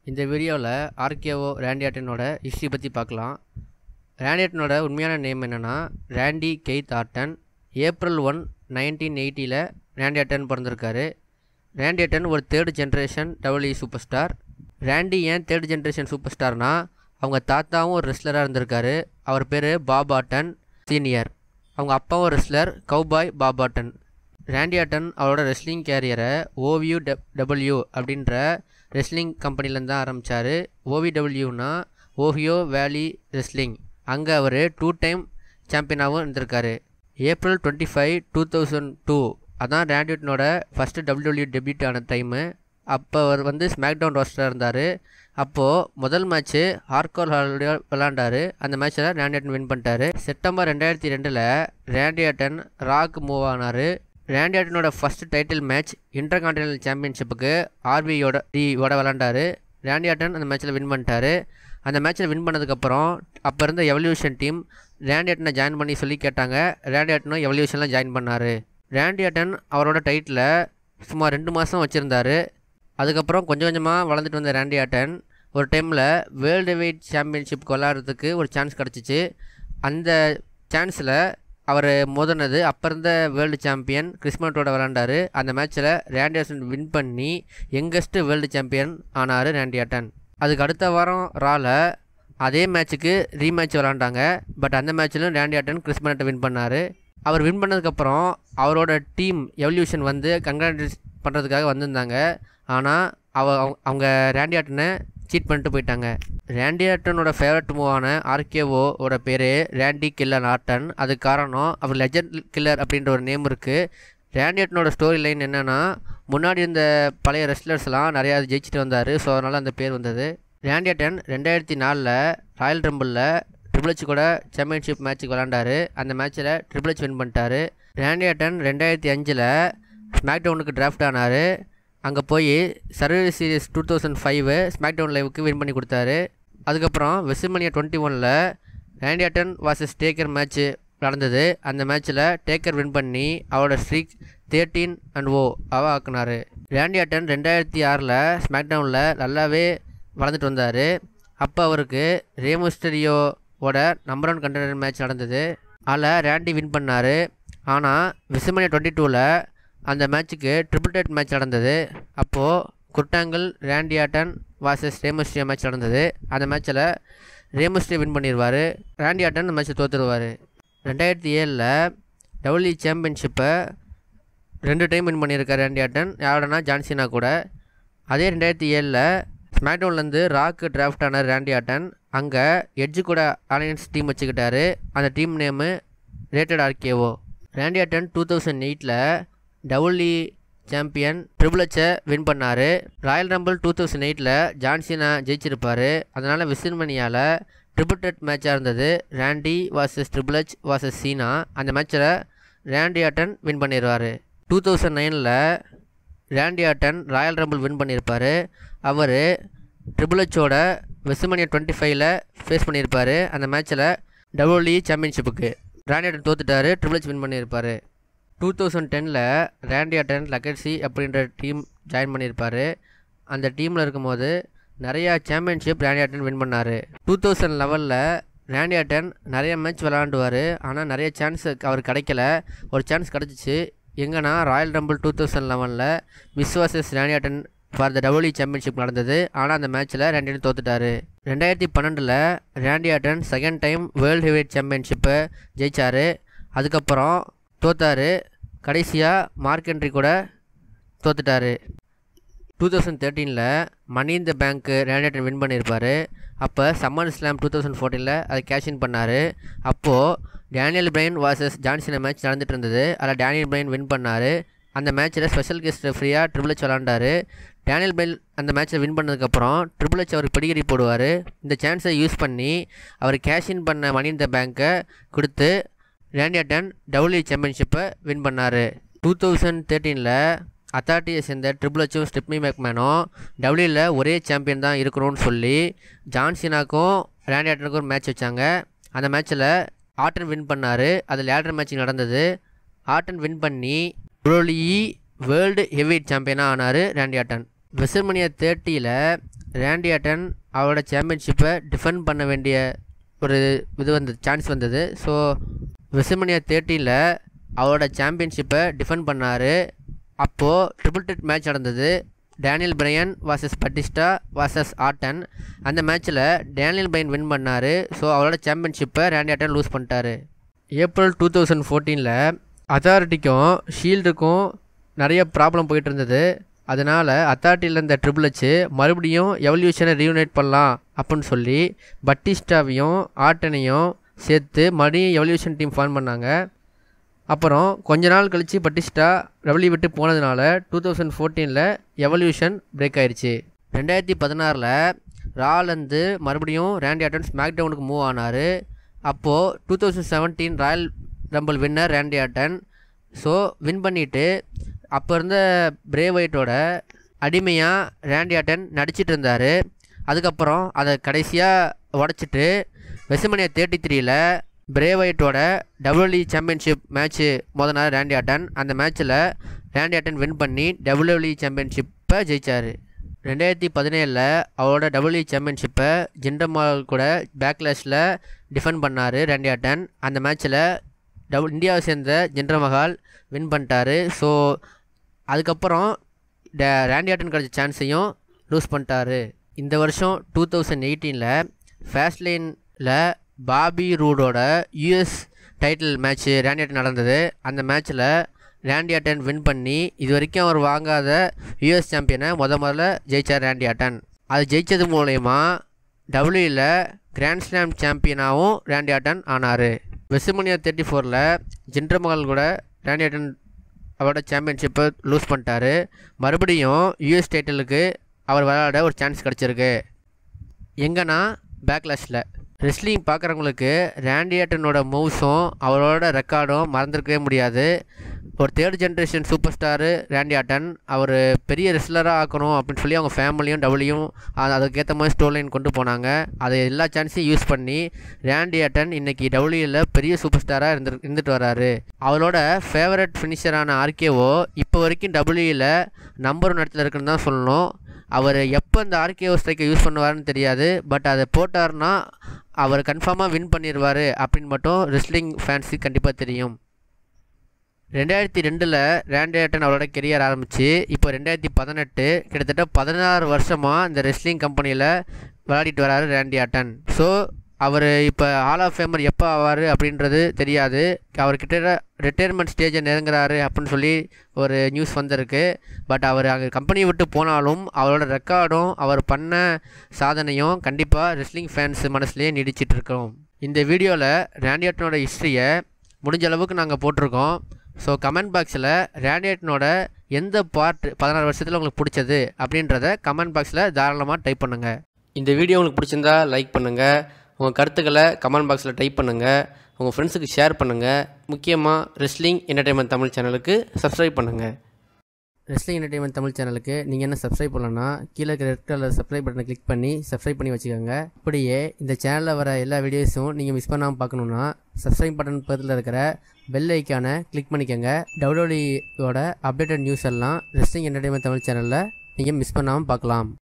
இந்த வீடியோவில் RKO ரேண்டி ஆர்டனோட history பற்றி பார்க்கலாம் ரேண்டி ஆர்டனோட உண்மையான நேம் என்னென்னா Randy Keith Orton April one nineteen எயிட்டியில் ரேண்டி ஆர்டன் பிறந்திருக்காரு ரேண்டி ஆர்டன் ஒரு third generation W superstar Randy ஏன் தேர்ட் ஜென்ரேஷன் சூப்பர் ஸ்டார்னா அவங்க தாத்தாவும் ஒரு ரெஸ்லராக இருந்திருக்காரு அவர் பேர் பாப் ஆர்டன் சீனியர் அவங்க அப்பாவும் wrestler cowboy Bob Orton Randy Orton அவரோட ரெஸ்லிங் கேரியரை ஓவியூ டபிள்யூ அப்படின்ற ரெஸ்லிங் கம்பெனிலேருந்து தான் ஆரம்பித்தார் ஓவிடபிள்யூனா ஓஹியோ வேலி ரெஸ்லிங் அங்கே அவர் டூ டைம் சாம்பியனாகவும் இருந்திருக்காரு April twenty five two thousand two அதான் ரேண்டி ஆர்டனோட ஃபஸ்ட்டு டபிள்யூடபிள்யூ டெபியூட் ஆன டைமு அப்போ அவர் வந்து ஸ்மாக் டவுன் ரோஸ்டராக இருந்தார் அப்போது முதல் மேட்ச்சு ஹார்கோர் ஹாலோட விளாண்டாரு அந்த மேட்ச்சில் ரேண்டி ஆர்டன் வின் பண்ணிட்டாரு செப்டம்பர் ரெண்டாயிரத்தி ரெண்டில் ரேண்டி ஆர்டன் ராக் மூவ் ஆனார் ரேண்டி ஆர்டனோட first title match intercontinental சாம்பியன்ஷிப்புக்கு ஆர்பியோட டியோட விளாண்டாரு ரேண்டி ஆர்டன் அந்த மேட்ச்சில் வின் பண்ணிட்டாரு அந்த மேட்ச்சில் வின் பண்ணதுக்கப்புறம் அப்போ இருந்த எவல்யூஷன் டீம் ரேண்டி ஆர்டனை ஜாயின் பண்ணி சொல்லி கேட்டாங்க ரேண்டி ஆர்டனும் எவல்யூஷனில் ஜாயின் பண்ணார் ரேண்டி ஆர்டன் அவரோட டைட்டில் சுமார் ரெண்டு மாதம் வச்சுருந்தாரு அதுக்கப்புறம் கொஞ்சம் கொஞ்சமாக வளர்ந்துட்டு வந்த ரேண்டி ஆர்டன் ஒரு டைமில் வேர்ல்டு வெயிட் சாம்பியன்ஷிப்க்கு விளாட்றதுக்கு ஒரு சான்ஸ் கிடச்சிச்சு அந்த சான்ஸில் அவர் மோதினது அப்போ இருந்த வேர்ல்டு சாம்பியன் கிறிஸ்மட்டோட விளாண்டாரு அந்த மேட்ச்சில் ரேண்டி ஆர்டன் வின் பண்ணி யங்கஸ்ட்டு வேர்ல்டு சாம்பியன் ஆனார் ரேண்டி ஆர்டன் அதுக்கு அடுத்த வாரம் ரால அதே மேட்ச்சுக்கு ரீமேட்ச் விளாண்டாங்க பட் அந்த மேட்ச்சிலும் ரேண்டி ஆர்டன் கிறிஸ்மட்டை வின் பண்ணார் அவர் வின் பண்ணதுக்கப்புறம் அவரோட டீம் எவல்யூஷன் வந்து கங்க்ராச்சுலேட் பண்ணுறதுக்காக வந்திருந்தாங்க ஆனால் அவ அவங்க ரேண்டி ஆர்டனை சீட் பண்ணிட்டு போயிட்டாங்க ரேண்டி ஆர்டனோட ஃபேவரட் மூவான ஆர்கேஓவோட பேர் ரேண்டி கில்லர் ஆர்டன் அதுக்கு காரணம் அவர் லெஜண்ட் கில்லர் அப்படின்ற ஒரு நேம் இருக்குது ரேண்டி ஆர்டனோட ஸ்டோரி லைன் என்னென்னா முன்னாடி இருந்த பழைய ரெஸ்லர்ஸ்லாம் நிறையா ஜெயிச்சுட்டு வந்தார் ஸோ அதனால் அந்த பேர் வந்தது ரேண்டி ஆர்டன் ரெண்டாயிரத்தி நாலில் ராயல் ரம்பிளில் ட்ரிபிள் ஹெச் கூட சாம்பியன்ஷிப் மேட்ச்சுக்கு விளாண்டாரு அந்த மேட்ச்சில் ட்ரிபிள் ஹெச் வின் பண்ணிட்டாரு ரேண்டி ஆர்டன் ரெண்டாயிரத்தி அஞ்சில் ஸ்மாக் டவுனுக்கு டிராஃப்ட் ஆனார் அங்கே போய் Survivor Series two thousand five SmackDown லைவுக்கு வின் பண்ணி கொடுத்தாரு அதுக்கப்புறம் வெஸ்ட்மனியா டுவெண்ட்டி ஒனில் Randy Orton versus Taker match நடந்தது அந்த மேட்ச்சில் டேக்கர் வின் பண்ணி அவரோட ஸ்ட்ரீக் தேர்ட்டீன் அண்ட் ஓ அவ ஆக்குனார் ரேண்டி ஆர்டன் ரெண்டாயிரத்தி ஆறில் ஸ்மாக் டவுனில் நல்லாவே வளர்ந்துட்டு வந்தார் அப்போ அவருக்கு ரேமுஸ்டரியோவோட நம்பர் ஒன் கண்டெண்டர் மேட்ச் நடந்தது அதில் ரேண்டி வின் பண்ணார் ஆனால் விசுமனியா டுவெண்ட்டி டூவில் அந்த மேட்ச்சுக்கு ட்ரிபிள் டேட் மேட்ச் நடந்தது அப்போது குர்டாங்கல் ரேண்டி ஆட்டன் வாசஸ் ரேமுஸ்ட்ரியா மேட்ச் நடந்தது அந்த மேட்ச்சில் ரேமுஸ்ட்ரியா வின் பண்ணிடுவார் ரேண்டி ஆட்டன் அந்த மேட்ச்சை தோற்றுருவார் ரெண்டாயிரத்தி ஏழில் டபிள்யூ சாம்பியன்ஷிப்பை ரெண்டு டைம் வின் பண்ணியிருக்கார் ரேண்டி ஆட்டன் யாரோடனா ஜான்சினா கூட அதே ரெண்டாயிரத்தி ஏழில் ஸ்மாக்டவுன்லேருந்து ராக்கு டிராஃப்ட் ஆனார் ரேண்டி ஆட்டன் அங்கே எட்ஜு கூட அலையன்ஸ் டீம் வச்சுக்கிட்டாரு அந்த team name Rated RKO Randy Orton two thousand எயிட்டில் டபுள்இ சாம்பியன் ட்ரிபிள்ஹெச்சை வின் பண்ணார் ராயல் ரம்பிள் டூ தௌசண்ட் எயிட்டில் ஜான்சினா ஜெயிச்சிருப்பார் அதனால் விசில்மனியால் ட்ரிபிள் டெட் மேட்சாக இருந்தது Randy versus Triple H versus Cena அந்த மேட்ச்சில் ரேண்டி ஆட்டன் வின் பண்ணிடுவார் டூ தௌசண்ட் நைனில் Randy Orton Royal Rumble win பண்ணியிருப்பார் அவர் ட்ரிபிள்ஹெச்சோட வெஸ்ட்மனியா டுவெண்ட்டி ஃபைவ்ல ஃபேஸ் பண்ணியிருப்பார் அந்த மேட்ச்சில் டபிள்யூஇ சாம்பியன்ஷிப்புக்கு ரேண்டி ஆட்டன் தோத்துட்டார் ட்ரிபிள்ஹெச் வின் பண்ணியிருப்பார் டூ தௌசண்ட் டெனில் ரேண்டி ஆட்டன் லக்கர்சி அப்படின்ற டீம் ஜாயின் பண்ணியிருப்பார் அந்த டீமில் இருக்கும்போது நிறையா சாம்பியன்ஷிப் ரேண்டி ஆட்டன் வின் பண்ணார் டூ தௌசண்ட் லெவலில் ரேண்டி ஆட்டன் நிறைய மேட்ச் விளாண்டுவார் ஆனால் நிறைய சான்ஸ் அவர் கிடைக்கல ஒரு சான்ஸ் கிடச்சிச்சு எங்கன்னா ராயல் ரம்பிள் டூ தௌசண்ட் லெவனில் விஸ்வாசஸ் Randy Orton for the W championship நடந்தது ஆனால் அந்த மேட்ச்சில் ரேண்டி ஆட்டன் தோத்துட்டார் ரெண்டாயிரத்தி பன்னெண்டில் Randy Orton second time world heavyweight சாம்பியன்ஷிப்பை ஜெயித்தார் அதுக்கப்புறம் தோத்தார் கடைசியாக மார்க் என்ட்ரி கூட தோத்துட்டார் டூ தௌசண்ட் தேர்ட்டீனில் மணி இந்த பேங்க்கு ரேண்டியட்டன் வின் பண்ணியிருப்பார் அப்போ சம்மர் ஸ்லாம் டூ தௌசண்ட் ஃபோர்டீனில் அதை கேஷின் பண்ணார் அப்போது Daniel Bryan versus John Cena match நடந்துட்டு இருந்தது அதில் டேனியல் பிரைன் வின் பண்ணார் அந்த மேட்ச்சில் ஸ்பெஷல் கெஸ்ட் ஃப்ரீயாக ட்ரிபிள் ஹெச் விளாண்டாரு டேனியல் பிரைன் அந்த மேட்ச்சில் வின் பண்ணதுக்கப்புறம் ட்ரிபிள் ஹெச் அவருக்கு பிடிகிரி போடுவார் இந்த சான்ஸை யூஸ் பண்ணி அவர் கேஷின் பண்ண மணி இந்த பேங்க்கை கொடுத்து ரேண்டி ஆட்டன் டபிள்யூ சாம்பியன்ஷிப்பை வின் பண்ணார் டூ தௌசண்ட் தேர்ட்டீனில் அத்தாரிட்டியை சேர்ந்த ட்ரிபிள் ஹெச்சும் ஸ்டெப்னி மேக்மேனும் டபிள்யூவில் ஒரே சாம்பியன் தான் இருக்கணும்னு சொல்லி ஜான்சினாக்கும் ரேண்டி ஆட்டனுக்கும் ஒரு மேட்ச் வச்சாங்க அந்த மேட்ச்சில் ஆட்டன் வின் பண்ணார் அது லேடர் மேட்சிங் நடந்தது ஆட்டன் வின் பண்ணி ப்ரோலி வேர்ல்டு ஹெவி சாம்பியனாக ஆனார் ரேண்டி ஆட்டன் வெசல்மனியா தேர்ட்டியில் ரேண்டி ஆட்டன் அவரோட சாம்பியன்ஷிப்பை டிஃபெண்ட் பண்ண வேண்டிய ஒரு இது வந்தது சான்ஸ் வந்தது ஸோ விசமனியா தேர்ட்டியில் அவரோட சாம்பியன்ஷிப்பை டிஃபெண்ட் பண்ணார் அப்போது ட்ரிபிள் டெட் மேட்ச் நடந்தது Daniel Bryan versus Batista versus Orton அந்த மேட்ச்சில் டேனியல் பிரையன் வின் பண்ணார் ஸோ அவரோட சாம்பியன்ஷிப்பை ரேண்டி ஆட்டன் லூஸ் பண்ணிட்டாரு ஏப்ரல் டூ தௌசண்ட் ஃபோர்டீனில் அத்தாரிட்டிக்கும் ஷீல்டுக்கும் நிறைய ப்ராப்ளம் போயிட்டு இருந்தது அதனால் அத்தாரிட்டியில் இருந்த ட்ரிபிள் வச்சு மறுபடியும் எவல்யூஷனை ரீயூனைட் பண்ணலாம் அப்படின்னு சொல்லி பட்டிஸ்டாவையும் ஆட்டனையும் சேர்த்து மறுபடியும் எவல்யூஷன் டீம் ஃபார்ம் பண்ணாங்க அப்புறம் கொஞ்ச நாள் கழித்து பட்டிஸ்டா ரெவலி விட்டு போனதுனால டூ தௌசண்ட் ஃபோர்டீனில் எவல்யூஷன் பிரேக் ஆயிடுச்சு ரெண்டாயிரத்தி பதினாறில் ராலேருந்து மறுபடியும் ரேண்டி ஆட்டன் ஸ்மாக் டவுனுக்கு மூவ் ஆனார் அப்போது two thousand seventeen Royal Rumble winner Randy Orton so win பண்ணிவிட்டு அப்போ இருந்த பிரேவைட்டோட அடிமையாக ரேண்டி ஆட்டன் நடிச்சிட்டு இருந்தார் அதுக்கப்புறம் அதை கடைசியாக உடச்சிட்டு வெசமனியா தேர்ட்டி த்ரீல பிரேவைட்டோட டபிள்யூஇ சாம்பியன்ஷிப் மேட்ச்சு முத நாள் ரேண்டி ஆட்டன் அந்த மேட்ச்சில் ரேண்டி ஆட்டன் வின் பண்ணி டபிள்யூஇ சாம்பியன்ஷிப்பை ஜெயித்தார் ரெண்டாயிரத்தி பதினேழில் அவரோட டபிள்யூஇ சாம்பியன்ஷிப்பை ஜிண்டமால் கூட பேக்லாஷில் டிஃபெண்ட் பண்ணார் ரேண்டி ஆட்டன் அந்த மேட்ச்சில் டபுள் இந்தியாவை சேர்ந்த ஜிண்டர் மஹால் வின் பண்ணிட்டாரு ஸோ அதுக்கப்புறம் ட ரேண்டி ஆட்டன் கிடச்ச சான்ஸையும் லூஸ் பண்ணிட்டாரு இந்த வருஷம் டூ தௌசண்ட் எயிட்டீனில் ஃபேஸ்ட்லைனில் பாபி ரூடோட US title match Randy Orton நடந்தது அந்த மேட்ச்சில் ரேண்டி ஆட்டன் வின் பண்ணி இது வரைக்கும் அவர் வாங்காத யூஎஸ் சாம்பியனை முத முதல்ல ஜெயிச்சார் ரேண்டி ஆட்டன் அது ஜெயித்தது மூலயமா டபிள்யூயில் கிராண்ட் ஸ்லாம் சாம்பியனாகவும் ரேண்டி ஆட்டன் ஆனார் வெசுமனியா தேர்ட்டி ஃபோரில் ஜிண்டர் மகள் கூட ரேண்டி ஆட்டன் அவரோட சாம்பியன்ஷிப்பை லூஸ் பண்ணிட்டாரு மறுபடியும் யூஎஸ் டைட்டிலுக்கு அவர் விளையாட ஒரு சான்ஸ் கிடச்சிருக்கு எங்கன்னா பேக்லாஷில் ரெஸ்லிங் பார்க்குறவங்களுக்கு ரேண்டி ஆட்டனோட மூவ்ஸும் அவரோட ரெக்கார்டும் மறந்துருக்கவே முடியாது ஒரு third generation superstar Randy Orton அவர் பெரிய ரெஸ்லராக ஆக்கணும் அப்படின்னு சொல்லி அவங்க ஃபேமிலியும் டபுள்யூயும் அதுக்கேற்ற மாதிரி ஸ்டோர் லைன் கொண்டு போனாங்க அதை எல்லா சான்ஸையும் யூஸ் பண்ணி ரேண்டி ஆட்டன் இன்றைக்கி டபுள்யூவில் பெரிய சூப்பர் ஸ்டாராக இருந்து இருந்துட்டு வராரு அவரோட ஃபேவரட் ஃபினிஷரான ஆர்கேஓ இப்போ வரைக்கும் டபுள்யூவில் நம்பர் ஒன் இடத்துல இருக்குன்னு தான் சொல்லணும் அவர் எப்போ இந்த ஆர்கேஓ ஸ்ட்ரைக்கை யூஸ் பண்ணுவார்னு தெரியாது பட் அதை போட்டார்னா அவர் கன்ஃபார்மாக வின் பண்ணிடுவார் அப்படின்னு மட்டும் ரெஸ்லிங் ஃபேன்ஸுக்கு கண்டிப்பாக தெரியும் ரெண்டாயிரத்தி ரெண்டில் ரேண்டி ஆட்டன் அவரோட கெரியர் ஆரம்பித்து இப்போ ரெண்டாயிரத்தி பதினெட்டு கிட்டத்தட்ட பதினாறு வருஷமாக இந்த ரெஸ்லிங் கம்பெனியில் விளையாடிட்டு வராரு ரேண்டி ஆட்டன் ஸோ அவர் இப்போ ஹால் ஆஃப் ஃபேமர் எப்போ ஆவார் அப்படின்றது தெரியாது அவர்கிட்ட ரிட்டையர்மெண்ட் ஸ்டேஜை நெருங்குறாரு அப்படின்னு சொல்லி ஒரு நியூஸ் வந்திருக்கு பட் அவர் அங்கே கம்பெனியை விட்டு போனாலும் அவரோட ரெக்கார்டும் அவர் பண்ண சாதனையும் கண்டிப்பாக ரெஸ்லிங் ஃபேன்ஸ் மனசுலேயே நீடிச்சிட்டு இருக்கோம் இந்த வீடியோவில் ரேண்டியாட்டனோட ஹிஸ்ட்ரியை முடிஞ்ச அளவுக்கு நாங்கள் போட்டிருக்கோம் ஸோ கமெண்ட் பாக்ஸில் ரேண்டியேட்டனோட எந்த பார்ட் பதினாறு வருஷத்தில் உங்களுக்கு பிடிச்சது அப்படின்றத கமெண்ட் பாக்ஸில் தாராளமாக டைப் பண்ணுங்கள் இந்த வீடியோ உங்களுக்கு பிடிச்சிருந்தா லைக் பண்ணுங்கள் உங்கள் கருத்துக்களை கமெண்ட் பாக்ஸில் டைப் பண்ணுங்கள் உங்கள் ஃப்ரெண்ட்ஸுக்கு ஷேர் பண்ணுங்கள் முக்கியமாக ரெஸ்லிங் என்டர்டைன்மெண்ட் தமிழ் சேனலுக்கு சப்ஸ்கிரைப் பண்ணுங்கள் ரெஸ்லிங் என்டர்டைன்மெண்ட் தமிழ் சேனலுக்கு நீங்கள் என்ன சப்ஸ்கிரைப் பண்ணலன்னா கீழே இருக்கிற ரெட் கலர் சப்ஸ்கிரைப் பட்டனை கிளிக் பண்ணி சப்ஸ்கிரைப் பண்ணி வச்சுக்கோங்க அப்படியே இந்த சேனலில் வர எல்லா வீடியோஸும் நீங்கள் மிஸ் பண்ணாமல் பார்க்கணுன்னா சப்ஸ்கிரைப் பட்டன் பக்கத்தில் இருக்கிற பெல் ஐக்கானை கிளிக் பண்ணிக்கோங்க டபிள்யூடியோட அப்டேட்டட் நியூஸ் எல்லாம் ரெஸ்லிங் என்டர்டைன்மெண்ட் தமிழ் சேனலில் நீங்கள் மிஸ் பண்ணாமல் பார்க்கலாம்